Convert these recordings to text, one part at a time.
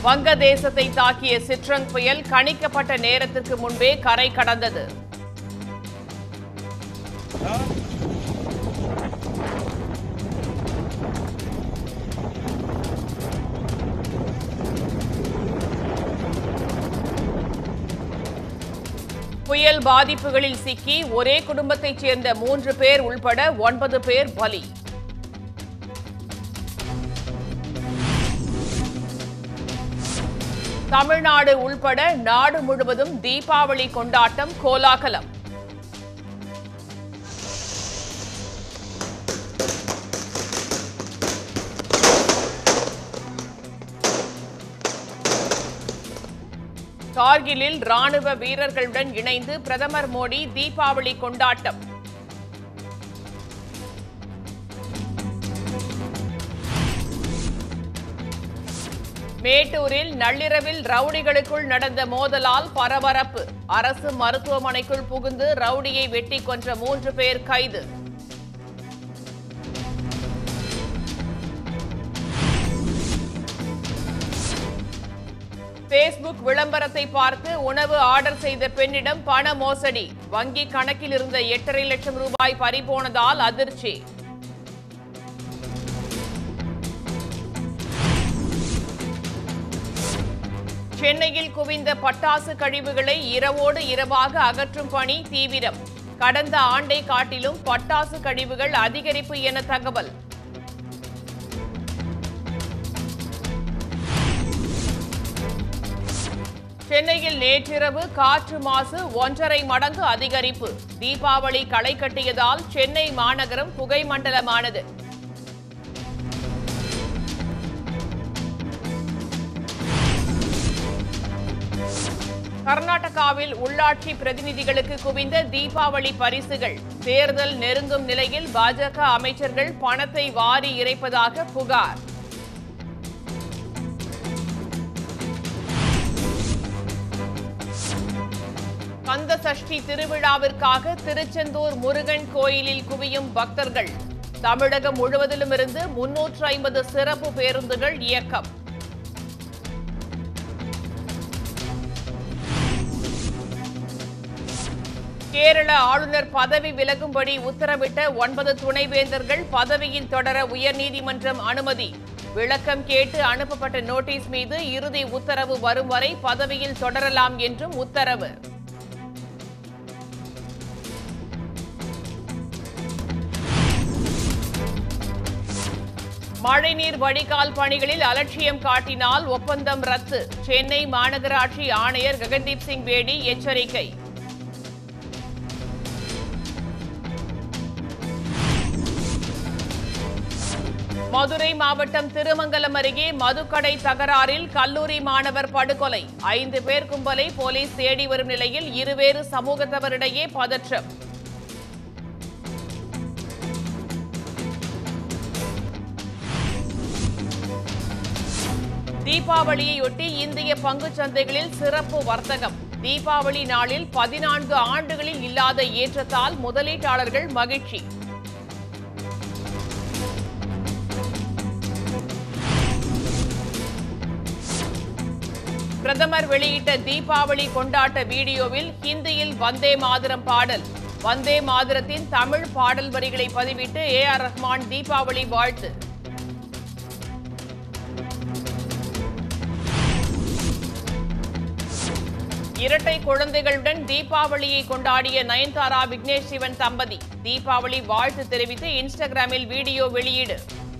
வங்கதேசத்தை தாக்கிய சிட்ரங் புயல் கணிக்கப்பட்ட நேரத்திற்கு முன்பே கரை கடந்தது புயல் பாதிப்புகளில் சிக்கி ஒரே குடும்பத்தைச் சேர்ந்த மூன்று பேர் உள்பட ஒன்பது பேர் பலி தமிழ்நாடு உள்பட நாடு முழுவதும் தீபாவளி கொண்டாட்டம் கோலாகலம் கார்கிலில் ராணுவ வீரர்களுடன் இணைந்து பிரதமர் மோடி தீபாவளி கொண்டாட்டம் மேட்டூரில் நள்ளிரவில் ரவுடிகளுக்குள் நடந்த மோதலால் பரபரப்பு அரசு மருத்துவமனைக்குள் புகுந்து ரவுடியை வெட்டி கொன்ற மூன்று பேர் கைது பேஸ்புக் விளம்பரத்தை பார்த்து உணவு ஆர்டர் செய்த பெண்ணிடம் பண மோசடி வங்கி கணக்கில் இருந்த எட்டரை லட்சம் ரூபாய் பறிபோனதால் அதிர்ச்சி சென்னையில் குவிந்த பட்டாசு கழிவுகளை இரவோடு இரவாக அகற்றும் பணி தீவிரம் கடந்த ஆண்டை காட்டிலும் பட்டாசு கழிவுகள் அதிகரிப்பு என தகவல் சென்னையில் நேற்றிரவு காற்று மாசு ஒன்றரை மடங்கு அதிகரிப்பு தீபாவளி களை கட்டியதால் சென்னை மாநகரம் புகை மண்டலமானது கர்நாடகாவில் உள்ளாட்சி பிரதிநிதிகளுக்கு குவிந்த தீபாவளி பரிசுகள் தேர்தல் நெருங்கும் நிலையில் பாஜக அமைச்சர்கள் பணத்தை வாரி இறைப்பதாக புகார் கந்த சஷ்டி திருவிழாவிற்காக திருச்செந்தூர் முருகன் கோயிலில் குவியும் பக்தர்கள் தமிழகம் முழுவதிலும் இருந்து முன்னூற்று ஐம்பது சிறப்பு பேருந்துகள் இயக்கம் கேரள ஆளுநர் பதவி விலகும்படி உத்தரவிட்ட ஒன்பது துணைவேந்தர்கள் பதவியில் தொடர உயர்நீதிமன்றம் அனுமதி விளக்கம் கேட்டு அனுப்பப்பட்ட நோட்டீஸ் மீது இறுதி உத்தரவு வரும் வரை பதவியில் தொடரலாம் என்றும் உத்தரவு மழைநீர் வடிகால் பணிகளில் அலட்சியம் காட்டினால் ஒப்பந்தம் ரத்து சென்னை மாநகராட்சி ஆணையர் ககன்தீப் சிங் பேடி எச்சரிக்கை மதுரை மாவட்டம் திருமங்கலம் அருகே மதுக்கடை தகராறில் கல்லூரி மாணவர் படுகொலை ஐந்து பேர் கும்பலை போலீஸ் தேடி வரும் நிலையில் இருவேறு சமூகத்தவரிடையே பதற்றம் தீபாவளியையொட்டி இந்திய பங்குச் சந்தைகளில் சிறப்பு வர்த்தகம் தீபாவளி நாளில் பதினான்கு ஆண்டுகளில் இல்லாத ஏற்றத்தால் முதலீட்டாளர்கள் மகிழ்ச்சி பிரதமர் வெளியிட்ட தீபாவளி கொண்டாட்ட வீடியோவில் ஹிந்தியில் வந்தே மாதரம் பாடல் வந்தே மாதரத்தின் தமிழ் பாடல் வரிகளை பதிவிட்டு ஏ ஆர் ரஹ்மான் தீபாவளி வாழ்த்து இரட்டை குழந்தைகளுடன் தீபாவளியை கொண்டாடிய நயன்தாரா விக்னேஷ் சிவன் தம்பதி தீபாவளி வாழ்த்து தெரிவித்து இன்ஸ்டாகிராமில் வீடியோ வெளியீடு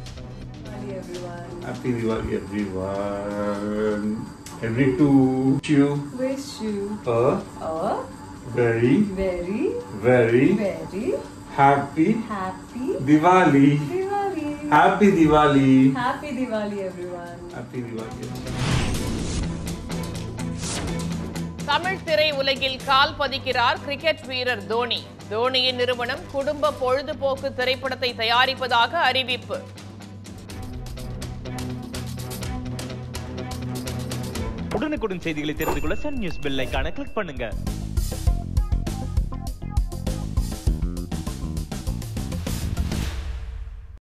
Happy Diwali everyone. And we to you Wish you a a very, very, very very happy happy Diwali. Diwali. Happy Diwali. Happy Diwali, everyone. Happy Diwali. Tamil திரை உலகில் கால் பதிக்கிறார் கிரிக்கெட் வீரர் தோனி தோனியின் நிறுவனம் குடும்ப பொழுதுபோக்கு திரைப்படத்தை தயாரிப்பதாக அறிவிப்பு உடனுக்குடன் செய்திகளை தெரிந்து கொள்ள சன் நியூஸ் பெல் ஐகானை கிளிக் பண்ணுங்க